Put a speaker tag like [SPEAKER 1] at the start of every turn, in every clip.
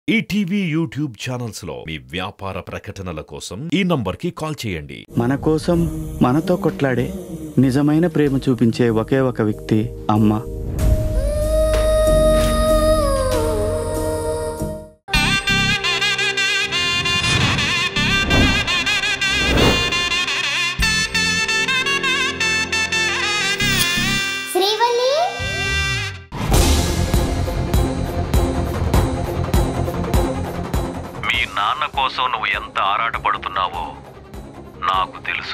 [SPEAKER 1] ETV YouTube channels లో మీ వ్యాపార ప్రకటనల కోసం ఈ నంబర్కి కాల్ చేయండి
[SPEAKER 2] మన కోసం మనతో కొట్లాడే నిజమైన ప్రేమ చూపించే ఒకే ఒక వ్యక్తి అమ్మ
[SPEAKER 3] శ్రీవల్లి
[SPEAKER 4] మీ నాన్న కోసం నువ్వు ఎంత ఆరాటపడుతున్నావో నాకు తెలుసు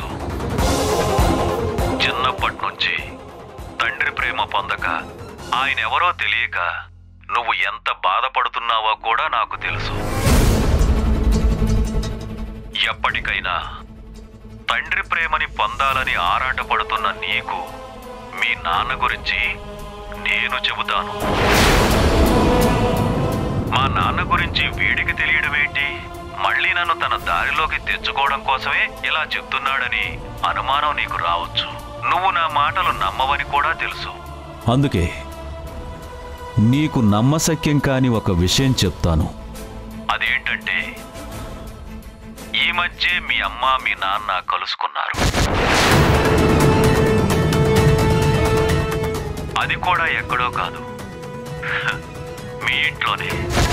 [SPEAKER 4] చిన్నప్పటి నుంచి తండ్రి ప్రేమ పొందక ఆయన ఎవరో తెలియక నువ్వు ఎంత బాధపడుతున్నావో కూడా నాకు తెలుసు ఎప్పటికైనా తండ్రి ప్రేమని పొందాలని ఆరాటపడుతున్న నీకు మీ నాన్న గురించి నేను చెబుతాను మా నాన్న గురించి వీడికి తెలియడం ఏంటి మళ్ళీ నన్ను తన దారిలోకి తెచ్చుకోవడం కోసమే ఇలా చెప్తున్నాడని అనుమానం నీకు రావచ్చు నువ్వు నా మాటలు నమ్మవని కూడా తెలుసు
[SPEAKER 5] అందుకే నీకు నమ్మశక్యం కాని ఒక విషయం చెప్తాను
[SPEAKER 4] అదేంటంటే ఈ మధ్య మీ అమ్మ మీ నాన్న కలుసుకున్నారు అది కూడా ఎక్కడో కాదు మీ ఇంట్లోనే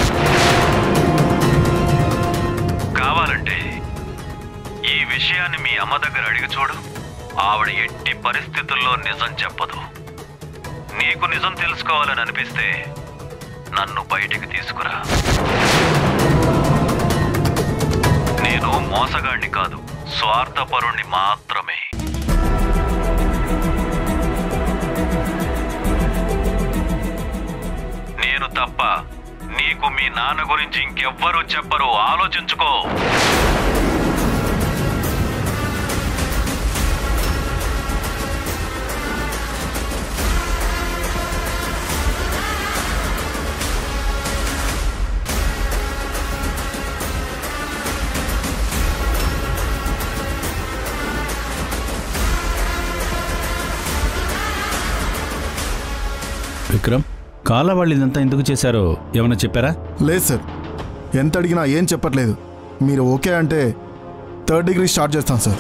[SPEAKER 4] కావాలంటే ఈ విషయాన్ని మీ అమ్మ దగ్గర అడిగి చూడు ఆవిడ ఎట్టి పరిస్థితుల్లో నిజం చెప్పదు నీకు నిజం తెలుసుకోవాలని అనిపిస్తే నన్ను బయటికి తీసుకురా నేను మోసగాడిని కాదు స్వార్థపరుణ్ణి మాత్రమే నేను తప్ప నీకు మీ నాన్న గురించి ఇంకెవ్వరూ చెప్పరు ఆలోచించుకో
[SPEAKER 5] విక్రమ్ కాల వాళ్ళు ఇదంతా ఎందుకు చేశారో ఏమైనా చెప్పారా
[SPEAKER 6] లేదు సార్ ఎంత అడిగినా ఏం చెప్పట్లేదు మీరు ఓకే అంటే థర్డ్ డిగ్రీ స్టార్ట్ చేస్తాం సార్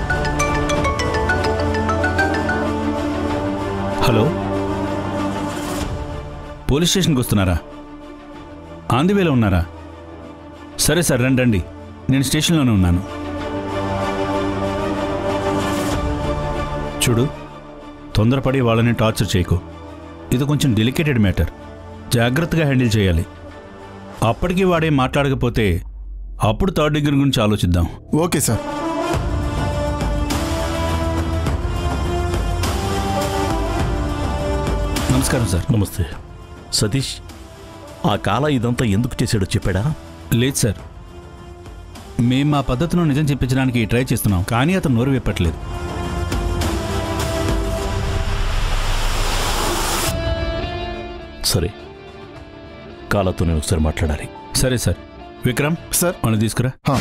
[SPEAKER 5] హలో పోలీస్ స్టేషన్కి వస్తున్నారా ఆందివేలో ఉన్నారా సరే సార్ రండి రండి నేను స్టేషన్లోనే ఉన్నాను చూడు తొందరపడి వాళ్ళని టార్చర్ చేయకు ఇది కొంచెం డెలికేటెడ్ మ్యాటర్ జాగ్రత్తగా హ్యాండిల్ చేయాలి అప్పటికి వాడే మాట్లాడకపోతే అప్పుడు థర్డ్ డిగ్రీ గురించి ఆలోచిద్దాం
[SPEAKER 6] ఓకే సార్
[SPEAKER 5] నమస్కారం సార్
[SPEAKER 7] నమస్తే సతీష్ ఆ కాల ఇదంతా ఎందుకు చేశాడో చెప్పాడా
[SPEAKER 5] లేదు సార్ మేము మా పద్ధతిలో నిజం చెప్పించడానికి ట్రై చేస్తున్నాం కానీ అతను నోరు విప్పట్లేదు
[SPEAKER 7] సరే కాలతో నేను ఒకసారి మాట్లాడాలి
[SPEAKER 5] సరే సార్ విక్రమ్
[SPEAKER 6] సార్
[SPEAKER 5] మనం తీసుకురా
[SPEAKER 6] హా.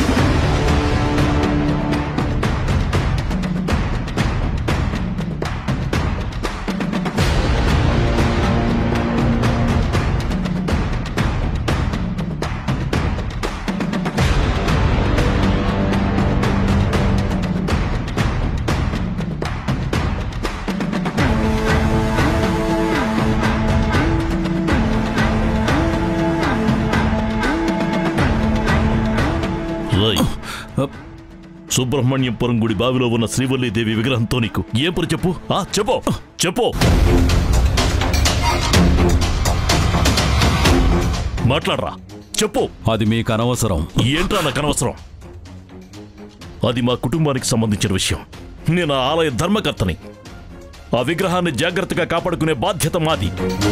[SPEAKER 7] రై
[SPEAKER 5] అప్.
[SPEAKER 7] సుబ్రహ్మణ్యపురం గుడి బావిలో ఉన్న శ్రీవల్లీదేవి విగ్రహంతో నీకు ఏం పని చెప్పు ఆ చెప్పు చెప్పు మాట్లాడరా చెప్పు
[SPEAKER 5] అది మీకు అనవసరం
[SPEAKER 7] ఏంట్రా నాకు అనవసరం అది మా కుటుంబానికి సంబంధించిన విషయం నేను ఆ ఆలయ ధర్మకర్తని ఆ విగ్రహాన్ని జాగ్రత్తగా కాపాడుకునే బాధ్యత మాది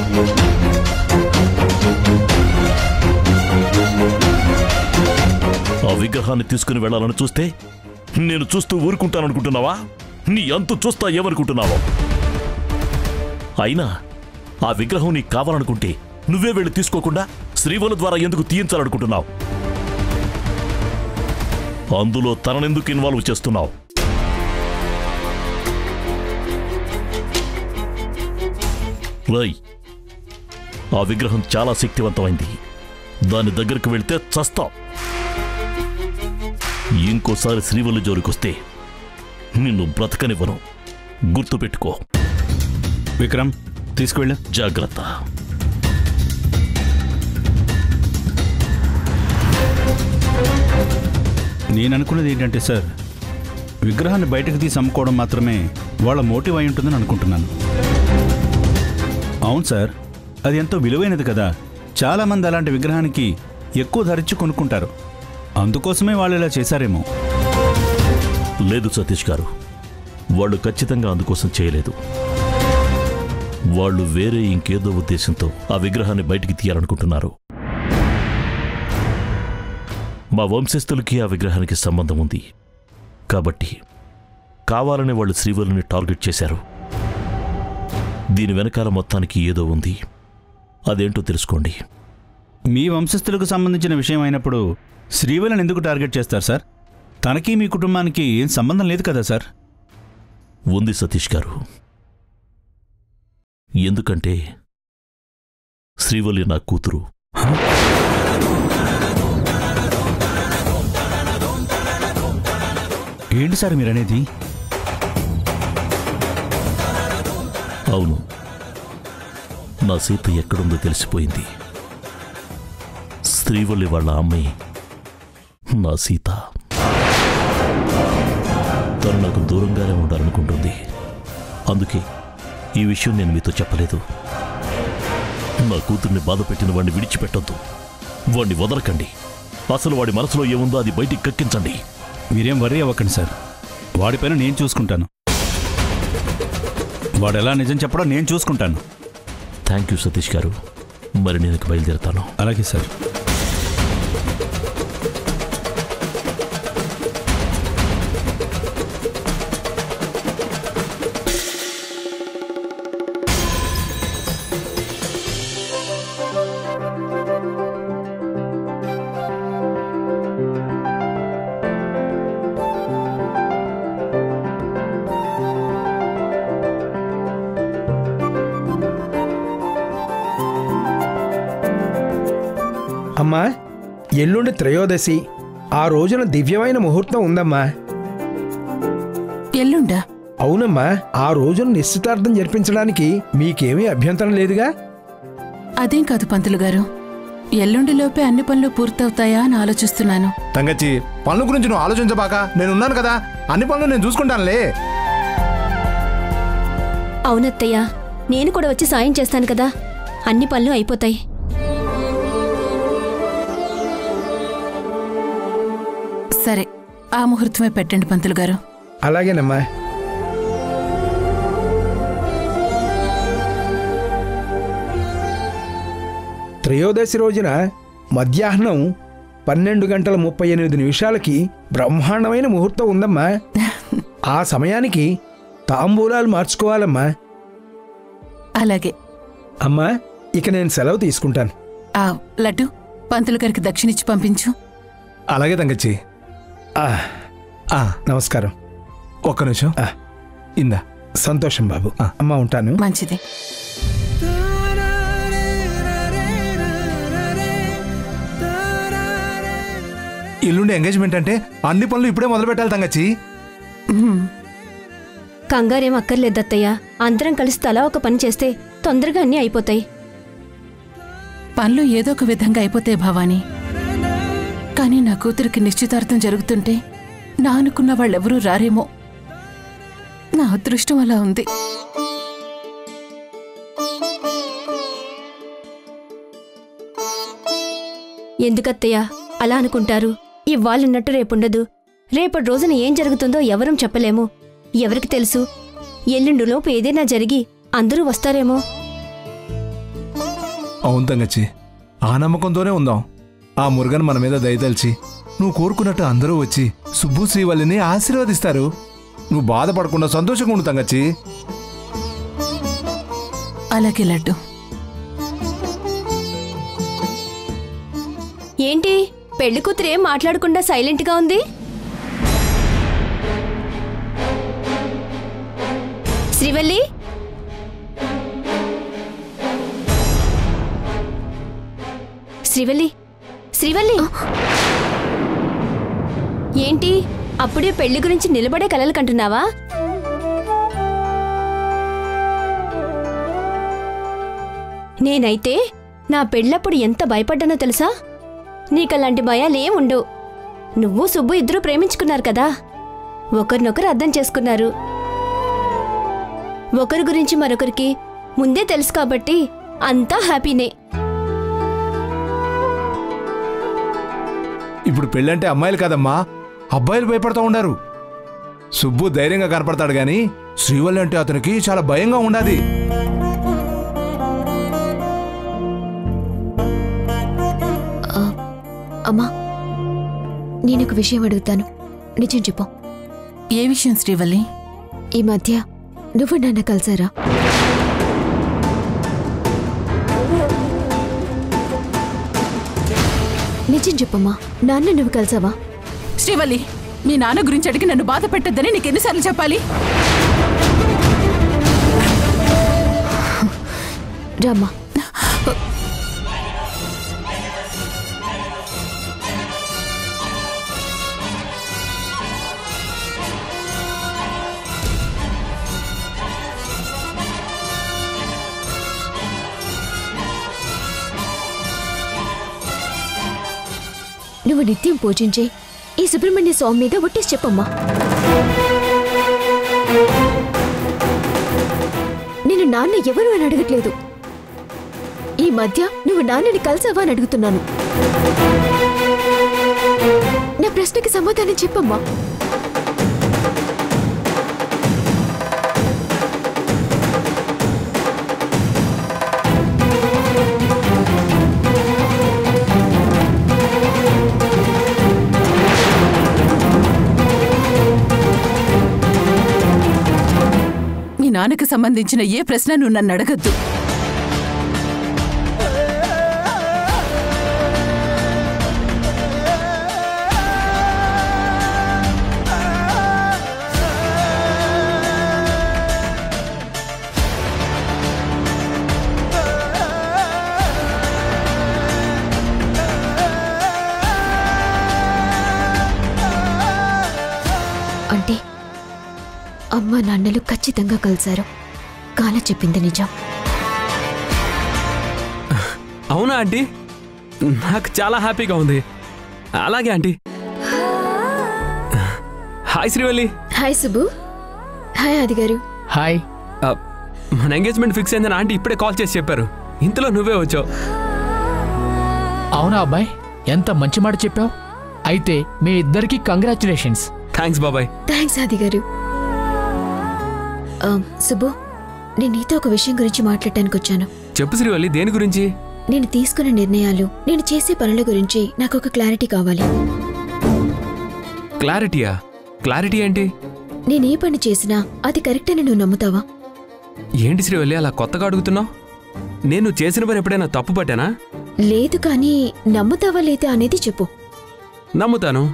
[SPEAKER 7] ఆ విగ్రహాన్ని తీసుకుని వెళ్ళాలని చూస్తే నేను చూస్తూ ఊరుకుంటాననుకుంటున్నావా నీ అంతు చూస్తా ఏమనుకుంటున్నావో అయినా ఆ విగ్రహం నీకు కావాలనుకుంటే నువ్వే వెళ్ళి తీసుకోకుండా శ్రీవల ద్వారా ఎందుకు తీయించాలనుకుంటున్నావు అందులో తననెందుకు ఇన్వాల్వ్ చేస్తున్నావు రై ఆ విగ్రహం చాలా శక్తివంతమైంది దాని దగ్గరకు వెళ్తే చస్తాం ఇంకోసారి శ్రీవల్లి జోలికొస్తే నిన్ను బ్రతకనివ్వను గుర్తుపెట్టుకో
[SPEAKER 5] విక్రమ్ తీసుకువెళ్ళు
[SPEAKER 7] జాగ్రత్త
[SPEAKER 5] నేను అనుకున్నది ఏంటంటే సార్ విగ్రహాన్ని బయటకు తీసి అమ్ముకోవడం మాత్రమే వాళ్ళ మోటివ్ అయి ఉంటుందని అనుకుంటున్నాను అవును సార్ అది ఎంతో విలువైనది కదా చాలామంది అలాంటి విగ్రహానికి ఎక్కువ ధరించి కొనుక్కుంటారు అందుకోసమే వాళ్ళు ఇలా చేశారేమో
[SPEAKER 7] లేదు సతీష్ గారు వాళ్ళు ఖచ్చితంగా అందుకోసం చేయలేదు వాళ్ళు వేరే ఇంకేదో ఉద్దేశంతో ఆ విగ్రహాన్ని బయటికి తీయాలనుకుంటున్నారు మా వంశస్థులకి ఆ విగ్రహానికి సంబంధం ఉంది కాబట్టి కావాలని వాళ్ళు శ్రీవల్లిని టార్గెట్ చేశారు దీని వెనకాల మొత్తానికి ఏదో ఉంది అదేంటో తెలుసుకోండి
[SPEAKER 5] మీ వంశస్థులకు సంబంధించిన విషయం అయినప్పుడు శ్రీవల్లిని ఎందుకు టార్గెట్ చేస్తారు సార్ తనకి మీ కుటుంబానికి ఏం సంబంధం లేదు కదా సార్
[SPEAKER 7] ఉంది సతీష్ గారు ఎందుకంటే శ్రీవల్లి నా కూతురు
[SPEAKER 5] ఏంటి సార్ మీరనేది
[SPEAKER 7] అవును నా సీత ఎక్కడుందో తెలిసిపోయింది శ్రీవల్లి వాళ్ళ అమ్మాయి నా సీత తను నాకు దూరంగానే ఉండాలనుకుంటుంది అందుకే ఈ విషయం నేను మీతో చెప్పలేదు నా కూతుర్ని బాధ పెట్టిన వాడిని విడిచిపెట్టొద్దు వాడిని వదలకండి అసలు వాడి మనసులో ఏముందో అది బయటికి కక్కించండి
[SPEAKER 5] మీరేం వర్రీ అవ్వకండి సార్ వాడిపైన నేను చూసుకుంటాను వాడు ఎలా నిజం చెప్పడో నేను చూసుకుంటాను
[SPEAKER 7] థ్యాంక్ యూ సతీష్ గారు మరి నేను ఇక బయలుదేరుతాను
[SPEAKER 5] అలాగే సార్
[SPEAKER 3] అమ్మా ఎల్లుండి త్రయోదశి ఆ రోజున దివ్యమైన ముహూర్తం ఉందమ్మా
[SPEAKER 8] ఎల్లుండా
[SPEAKER 3] అవునమ్మా ఆ రోజున నిశ్చితార్థం జరిపించడానికి మీకేమీ అభ్యంతరం లేదుగా
[SPEAKER 8] అదేం కాదు పంతులు గారు ఎల్లుండిలోపే అన్ని పనులు పూర్తవుతాయా అని ఆలోచిస్తున్నాను
[SPEAKER 6] తంగచ్చి పనుల గురించి నువ్వు ఆలోచించబాక నేనున్నాను కదా అన్ని పనులు నేను చూసుకుంటానులే
[SPEAKER 9] అవునత్తయ్య నేను కూడా వచ్చి సాయం చేస్తాను కదా అన్ని పనులు అయిపోతాయి
[SPEAKER 8] సరే ఆ ముహూర్తమే పెట్టండి పంతులు గారు
[SPEAKER 3] అలాగేనమ్మా త్రయోదశి రోజున మధ్యాహ్నం పన్నెండు గంటల ముప్పై ఎనిమిది నిమిషాలకి బ్రహ్మాండమైన ముహూర్తం ఉందమ్మా ఆ సమయానికి తాంబూలాలు మార్చుకోవాలమ్మా
[SPEAKER 8] అలాగే
[SPEAKER 3] అమ్మా ఇక నేను సెలవు తీసుకుంటాను
[SPEAKER 8] ఆ లడ్డు పంతులు గారికి దక్షిణిచ్చి పంపించు
[SPEAKER 6] అలాగే తంగచ్చి
[SPEAKER 3] ఆ,
[SPEAKER 6] ఆ,
[SPEAKER 3] నమస్కారం
[SPEAKER 6] ఒక్క నిమిషం
[SPEAKER 3] ఆ.
[SPEAKER 6] ఇందా
[SPEAKER 3] సంతోషం బాబు అమ్మా ఉంటాను
[SPEAKER 8] మంచిది
[SPEAKER 6] ఎల్లుండి ఎంగేజ్మెంట్ అంటే అన్ని పనులు ఇప్పుడే మొదలు పెట్టాలి తంగచ్చి
[SPEAKER 8] ఉమ్,
[SPEAKER 9] కంగారేం అక్కర్లేదు అత్తయ్య అందరం కలిసి తలా ఒక పని చేస్తే తొందరగా అన్నీ అయిపోతాయి
[SPEAKER 8] పనులు ఏదో ఒక విధంగా అయిపోతాయి భవానీ కానీ నా కూతురికి నిశ్చితార్థం జరుగుతుంటే నా అనుకున్న వాళ్ళెవరూ రారేమో నా అదృష్టం అలా ఉంది
[SPEAKER 9] ఎందుకత్తయ్య అలా అనుకుంటారు ఇవ్వాలన్నట్టు రేపుండదు రేపటి రోజున ఏం జరుగుతుందో ఎవరం చెప్పలేము ఎవరికి తెలుసు ఎల్లుండిలోపు ఏదైనా జరిగి అందరూ వస్తారేమో
[SPEAKER 6] అవును తంగచ్చి ఆ నమ్మకంతోనే ఉందాం ఆ మురుగన్ మన మీద దయతలిచి నువ్వు కోరుకున్నట్టు అందరూ వచ్చి సుబ్బు శ్రీవల్లిని ఆశీర్వదిస్తారు నువ్వు బాధపడకుండా సంతోషంగా ఉండు తంగచ్చి
[SPEAKER 8] అలాగే లడ్డు
[SPEAKER 9] ఏంటి పెళ్లి కూతురు ఏం మాట్లాడకుండా సైలెంట్గా ఉంది శ్రీవల్లి శ్రీవల్లి శ్రీవల్లి ఏంటి అప్పుడే పెళ్లి గురించి నిలబడే కలలు కంటున్నావా నేనైతే నా పెళ్ళప్పుడు ఎంత భయపడ్డానో తెలుసా నీకలాంటి భయాలేం ఉండవు నువ్వు సుబ్బు ఇద్దరూ ప్రేమించుకున్నారు కదా ఒకరినొకరు అర్థం చేసుకున్నారు ఒకరి గురించి మరొకరికి ముందే తెలుసు కాబట్టి అంతా హ్యాపీనే
[SPEAKER 6] ఇప్పుడు పెళ్ళంటే అమ్మాయిలు కాదమ్మా అబ్బాయిలు భయపడతా ఉండారు సుబ్బు ధైర్యంగా కనపడతాడు గాని శ్రీవల్లి అంటే అతనికి చాలా భయంగా ఉండాది
[SPEAKER 10] అమ్మా నేనొక విషయం అడుగుతాను నిజం చెప్పు
[SPEAKER 8] ఏ విషయం శ్రీవల్లి
[SPEAKER 10] ఈ మధ్య నువ్వు నన్ను కలిసారా నిజం చెప్పమ్మా నాన్న నువ్వు కలిసావా
[SPEAKER 8] శ్రీవల్లి మీ నాన్న గురించి అడిగి నన్ను బాధ పెట్టొద్దని నీకు ఎన్నిసార్లు చెప్పాలి
[SPEAKER 10] రామ్మా నువ్వు నిత్యం పూజించే ఈ సుబ్రహ్మణ్య స్వామి మీద ఒట్టేసి చెప్పమ్మా నేను నాన్న ఎవరు అని అడగట్లేదు ఈ మధ్య నువ్వు నాన్నని కలిసావా అని అడుగుతున్నాను నా ప్రశ్నకి సమాధానం చెప్పమ్మా
[SPEAKER 8] మీ నాన్నకి సంబంధించిన ఏ ప్రశ్న నువ్వు నన్ను అడగద్దు
[SPEAKER 10] అంటే అమ్మ నాన్నలు ఖచ్చితంగా కలిశారు కాల చెప్పింది నిజం
[SPEAKER 11] అవునా ఆంటీ నాకు చాలా హ్యాపీగా ఉంది అలాగే aunty hi Srivalli
[SPEAKER 10] hi Subbu hi Adi garu
[SPEAKER 11] hi మన ఎంగేజ్మెంట్ ఫిక్స్ అయిందని ఆంటీ ఇప్పుడే కాల్ చేసి చెప్పారు ఇంతలో నువ్వే వచ్చావు
[SPEAKER 12] అవునా అబ్బాయి ఎంత మంచి మాట చెప్పావు అయితే మీ ఇద్దరికి కంగ్రాచులేషన్స్
[SPEAKER 11] థ్యాంక్స్ బాబాయ్
[SPEAKER 10] థ్యాంక్స్ ఆది గారు ఆ, సుబ్బు నేను నీతో ఒక విషయం గురించి మాట్లాడటానికి వచ్చాను
[SPEAKER 11] చెప్పు శ్రీవల్లి దేని గురించి
[SPEAKER 10] నేను తీసుకున్న నిర్ణయాలు నేను చేసే పనుల గురించి నాకు ఒక క్లారిటీ కావాలి
[SPEAKER 11] క్లారిటీయా క్లారిటీ ఏంటి
[SPEAKER 10] నేనే పని చేసినా అది కరెక్ట్ అని నువ్వు నమ్ముతావా
[SPEAKER 11] ఏంటి శ్రీవల్లి అలా కొత్తగా అడుగుతున్నావు నేను చేసిన పని ఎప్పుడైనా తప్పు పట్టానా
[SPEAKER 10] లేదు కానీ నమ్ముతావా లేదా అనేది చెప్పు
[SPEAKER 11] నమ్ముతాను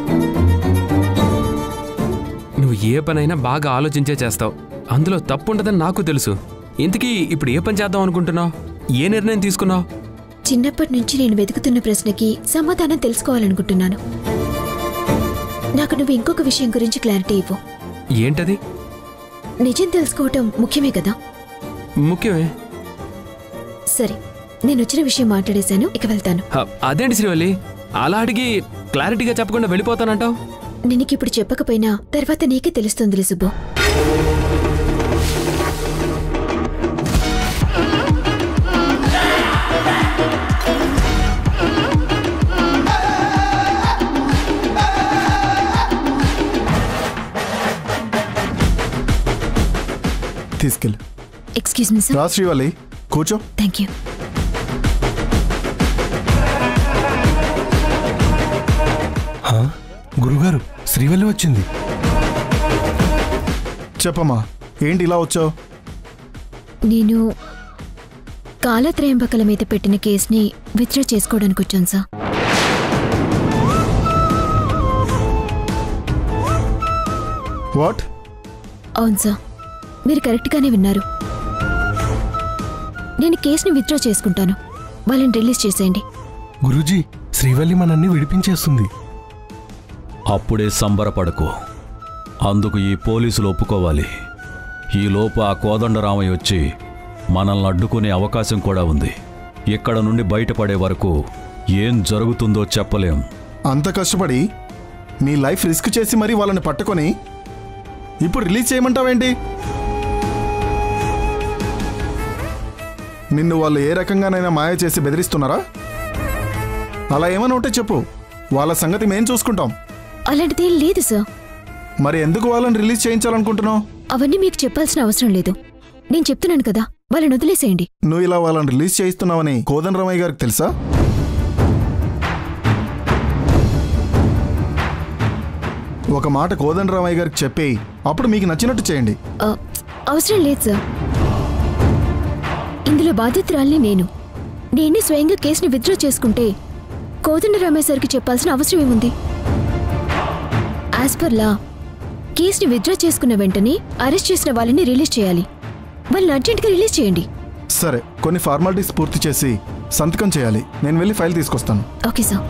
[SPEAKER 11] నువ్వు ఏ పనైనా బాగా ఆలోచించే చేస్తావు అందులో తప్పు ఉండదని నాకు తెలుసు ఇంతకీ ఇప్పుడు ఏ పని చేద్దాం అనుకుంటున్నావు ఏ నిర్ణయం తీసుకున్నావు
[SPEAKER 10] చిన్నప్పటి నుంచి నేను వెతుకుతున్న ప్రశ్నకి సమాధానం తెలుసుకోవాలనుకుంటున్నాను నాకు నువ్వు ఇంకొక విషయం గురించి క్లారిటీ ఇవ్వు
[SPEAKER 11] ఏంటది
[SPEAKER 10] నిజం తెలుసుకోవటం ముఖ్యమే కదా
[SPEAKER 11] ముఖ్యమే
[SPEAKER 10] సరే నేను వచ్చిన విషయం మాట్లాడేశాను ఇక వెళ్తాను
[SPEAKER 11] హ, అదేంటి శ్రీవల్లి అలా అడిగి క్లారిటీగా చెప్పకుండా వెళ్ళిపోతానంటావు
[SPEAKER 10] నేను నీకు ఇప్పుడు చెప్పకపోయినా తర్వాత నీకే తెలుస్తుంది సుబ్బు
[SPEAKER 13] తీసుకెళ్ళి
[SPEAKER 10] ఎక్స్క్యూజ్ మీ సార్
[SPEAKER 13] రా శ్రీవల్లి కూర్చో
[SPEAKER 10] థ్యాంక్ యూ
[SPEAKER 13] గురుగారు శ్రీవల్లి వచ్చింది చెప్పమ్మా ఏంటి ఇలా వచ్చావు
[SPEAKER 10] నేను కాలత్రయంబకల మీద పెట్టిన కేసుని విత్డ్రా చేసుకోవడానికి వచ్చాను సార్
[SPEAKER 13] వాట్
[SPEAKER 10] అవును సార్ మీరు కరెక్ట్గానే విన్నారు నేను కేసుని విత్డ్రా చేసుకుంటాను వాళ్ళని రిలీజ్ చేసేయండి
[SPEAKER 13] గురూజీ
[SPEAKER 14] శ్రీవల్లి మనల్ని విడిపించేస్తుంది
[SPEAKER 15] అప్పుడే సంబరపడకు అందుకు ఈ పోలీసులు ఒప్పుకోవాలి ఈలోపు ఆ కోదండరామయ్య వచ్చి మనల్ని అడ్డుకునే అవకాశం కూడా ఉంది ఇక్కడ నుండి బయటపడే వరకు ఏం జరుగుతుందో చెప్పలేం
[SPEAKER 13] అంత కష్టపడి నీ లైఫ్ రిస్క్ చేసి మరీ వాళ్ళని పట్టుకొని ఇప్పుడు రిలీజ్ చేయమంటావేంటి నిన్ను వాళ్ళు ఏ రకంగానైనా మాయ చేసి బెదిరిస్తున్నారా అలా ఏమైనా ఉంటే చెప్పు వాళ్ళ సంగతి మేం చూసుకుంటాం
[SPEAKER 10] అలాంటిదేం లేదు సార్
[SPEAKER 13] మరి ఎందుకు వాళ్ళని రిలీజ్ చేయించాలనుకుంటున్నావు
[SPEAKER 10] అవన్నీ మీకు చెప్పాల్సిన అవసరం లేదు నేను చెప్తున్నాను కదా వాళ్ళని వదిలేసేయండి
[SPEAKER 13] నువ్వు ఇలా వాళ్ళని రిలీజ్ చేయిస్తున్నావని కోదన్ రమయ్య గారికి తెలుసా ఒక మాట కోదన్ రామయ్య గారికి చెప్పి అప్పుడు మీకు నచ్చినట్టు చేయండి
[SPEAKER 10] ఆ, అవసరం లేదు సార్ ఇందులో బాధితురాల్ని నేను నేనే స్వయంగా కేసుని విత్డ్రా చేసుకుంటే కోదండ రామయ్య సార్కి చెప్పాల్సిన అవసరం ఏముంది యాజ్ పర్ లా కేసుని విత్డ్రా చేసుకున్న వెంటనే అరెస్ట్ చేసిన వాళ్ళని రిలీజ్ చేయాలి వాళ్ళని అర్జెంట్గా రిలీజ్ చేయండి
[SPEAKER 13] సరే కొన్ని ఫార్మాలిటీస్ పూర్తి చేసి సంతకం చేయాలి నేను వెళ్ళి ఫైల్ తీసుకొస్తాను
[SPEAKER 10] ఓకే సార్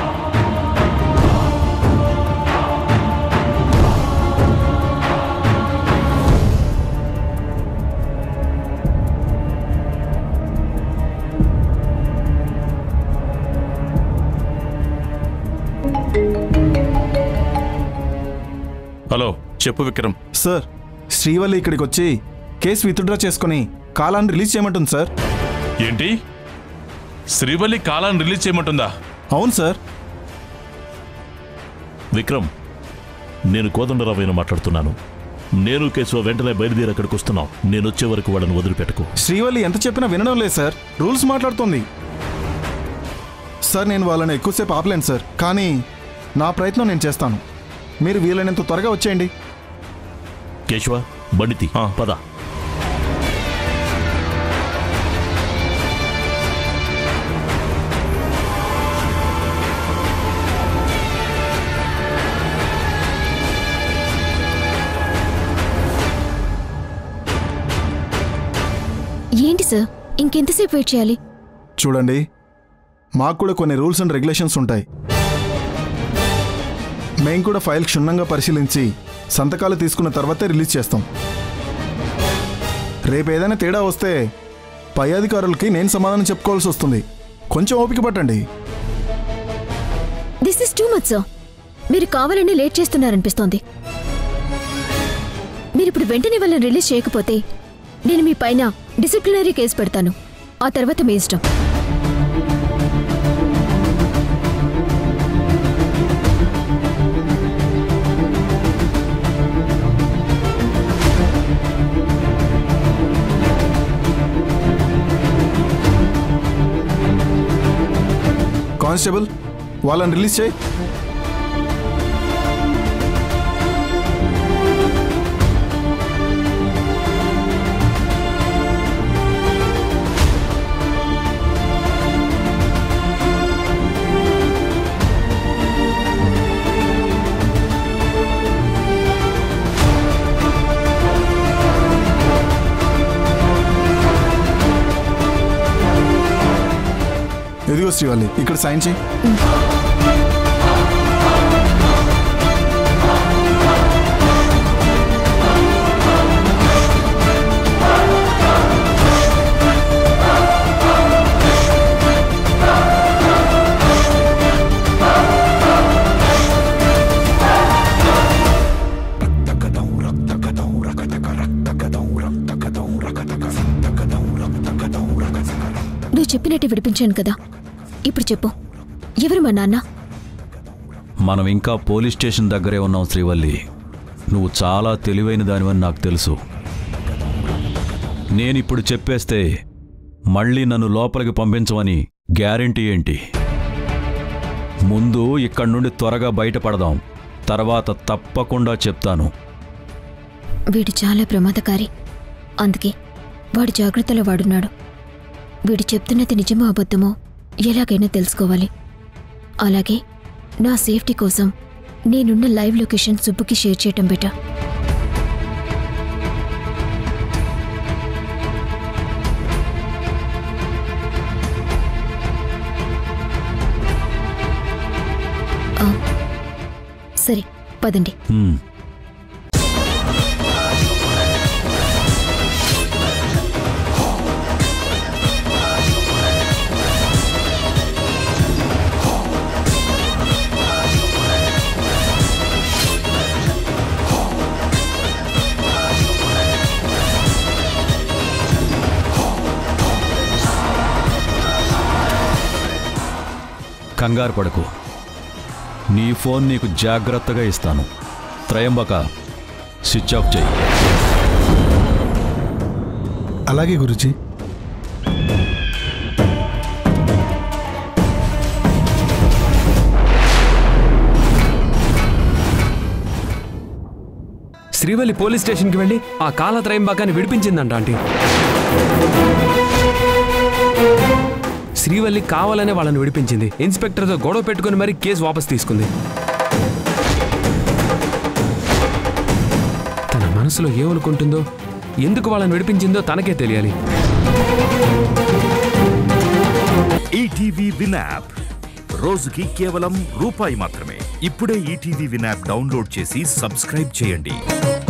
[SPEAKER 16] హలో చెప్పు విక్రమ్
[SPEAKER 13] సార్ శ్రీవల్లి ఇక్కడికి వచ్చి కేసు విత్డ్రా చేసుకుని కాలాన్ని రిలీజ్ చేయమంటుంది సార్
[SPEAKER 16] ఏంటి శ్రీవల్లి కాలాన్ని రిలీజ్ చేయమంటుందా
[SPEAKER 13] అవును సార్
[SPEAKER 7] విక్రమ్ నేను కోదండరామయ్యను మాట్లాడుతున్నాను నేను కేశవ వెంటనే బయలుదేరి అక్కడికి వస్తున్నాం నేను వచ్చే వరకు వాళ్ళని వదిలిపెట్టకు
[SPEAKER 13] శ్రీవల్లి ఎంత చెప్పినా వినడం లేదు సార్ రూల్స్ మాట్లాడుతుంది సార్ నేను వాళ్ళని ఎక్కువసేపు ఆపలేను సార్ కానీ నా ప్రయత్నం నేను చేస్తాను మీరు వీలైనంత త్వరగా వచ్చేయండి
[SPEAKER 7] కేశవ బండితి పద
[SPEAKER 10] ఏంటి సార్ ఇంకెంతసేపు వెయిట్ చేయాలి
[SPEAKER 13] చూడండి మాకు కూడా కొన్ని రూల్స్ అండ్ రెగ్యులేషన్స్ ఉంటాయి మేము కూడా ఫైల్ క్షుణ్ణంగా పరిశీలించి సంతకాలు తీసుకున్న తర్వాతే రిలీజ్ చేస్తాం రేపు ఏదైనా తేడా వస్తే పై అధికారులకి నేను సమాధానం చెప్పుకోవాల్సి వస్తుంది కొంచెం ఓపిక పట్టండి
[SPEAKER 10] this is too much sir మీరు కావాలని లేట్ చేస్తున్నారనిపిస్తోంది మీరు ఇప్పుడు వెంటనే వాళ్ళని రిలీజ్ చేయకపోతే నేను మీ పైన డిసిప్లినరీ కేసు పెడతాను ఆ తర్వాత మీ ఇష్టం
[SPEAKER 13] కానిస్టేబుల్ వాళ్ళని రిలీజ్ చేయి ఇదిగో శ్రీవల్లి ఇక్కడ సైన్ చేయి
[SPEAKER 10] నువ్వు చెప్పినట్టు విడిపించాను కదా ఇప్పుడు చెప్పు ఎవరు మా నాన్న
[SPEAKER 15] మనం ఇంకా పోలీస్ స్టేషన్ దగ్గరే ఉన్నాం శ్రీవల్లి నువ్వు చాలా తెలివైన దానివని నాకు తెలుసు నేనిప్పుడు చెప్పేస్తే మళ్ళీ నన్ను లోపలికి పంపించమని గ్యారెంటీ ఏంటి ముందు ఇక్కడి నుండి త్వరగా బయటపడదాం తర్వాత తప్పకుండా చెప్తాను
[SPEAKER 10] వీడు చాలా ప్రమాదకారి అందుకే వాడు జాగ్రత్తలో వాడున్నాడు వీడు చెప్తున్నది నిజమో అబద్ధమో ఎలాగైనా తెలుసుకోవాలి అలాగే నా సేఫ్టీ కోసం నేనున్న లైవ్ లొకేషన్ సుబ్బుకి షేర్ చేయటం బెటర్ సరే పదండి
[SPEAKER 15] హ్మ్. కంగారు పడకు నీ ఫోన్ నీకు జాగ్రత్తగా ఇస్తాను త్రయంబక స్విచ్ ఆఫ్ చేయి
[SPEAKER 14] అలాగే గురుజీ
[SPEAKER 11] శ్రీవల్లి పోలీస్ స్టేషన్కి వెళ్ళి ఆ కాలత్రయంబాకాన్ని విడిపించిందంట ఆంటీ శ్రీవల్లి కావాలనే వాళ్ళని విడిపించింది ఇన్స్పెక్టర్తో గొడవ పెట్టుకుని మరీ కేసు వాపస్ తీసుకుంది తన మనసులో ఏమనుకుంటుందో ఎందుకు వాళ్ళని విడిపించిందో తనకే తెలియాలి
[SPEAKER 1] ఈటీవీ విన్ యాప్ రోజుకి కేవలం రూపాయి మాత్రమే ఇప్పుడే ఈటీవీ విన్ యాప్ డౌన్లోడ్ చేసి సబ్స్క్రైబ్ చేయండి